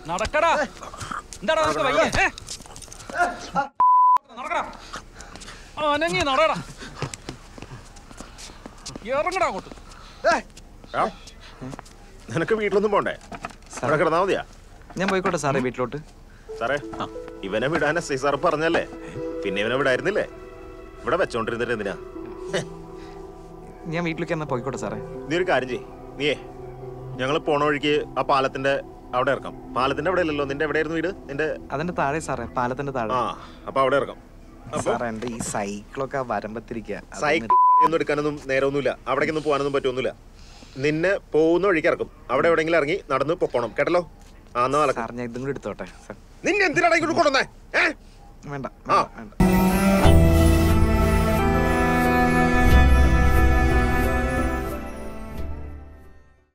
നടക്കടാ എന്താടാ നിനക്ക് വയ്യേ ഏ? നടക്കടാ അനങ്ങി നടടാ ഇറങ്ങടാ അങ്ങോട്ട് ആ? നിനക്ക് വീട്ടിലൊന്നും പോണ്ടേ അവിടെ കിടന്നാ മതിയാ ഞാൻ പോയിക്കോട്ടെ സാറേ വീട്ടിലോട്ട് സാറേ ഇവനെ വിടാൻ എസ് ഐ സാർ പറഞ്ഞല്ലേ പിന്നെ ഇവനെ വിടായിരുന്നില്ലേ ഇവിടെ വെച്ചോണ്ടിരുന്നിട്ട് എന്തിനാ ഞാൻ വീട്ടിലേക്ക് എന്നാ പോയിക്കോട്ടെ സാറേ നീ ഒരു കാര്യം ചെയ്യ് നീയേ ഞങ്ങൾ പോണ വഴിക്ക് ആ പാലത്തിന്റെ അവിടെ ഇറക്കാം പാലത്തിന്റെ അവിടെ അല്ലല്ലോ നിന്റെ എവിടെയായിരുന്നു വീട് നിന്റെ അതിന്റെ താഴെ സാറേ പാലത്തിന്റെ താഴെ ആ അപ്പൊ അവിടെ ഇറക്കാം അപ്പൊ സാറേ എന്റെ ഈ സൈക്കിളൊക്കെ വരമ്പത്തിരിക്കുക സൈക്കിൾ ഒന്നും എടുക്കാനൊന്നും നേരമൊന്നുമില്ല അവിടേക്കൊന്നും പോകാനൊന്നും പറ്റൊന്നുമില്ല നിന്നെ പോകുന്ന വഴിക്ക് ഇറക്കും അവിടെ എവിടെയെങ്കിലും ഇറങ്ങി നടന്ന് പൊക്കോണം കേട്ടല്ലോ ആ എന്നാ നടക്കാം സാർ ഞാൻ ഇതും കൂടി എടുത്തോട്ടെ സാർ നിന്നെ എന്തിനാണ് ഇങ്ങോട്ട് കൊണ്ടുവന്നേ ഏ വേണ്ട ആ. വേണ്ട, വേണ്ട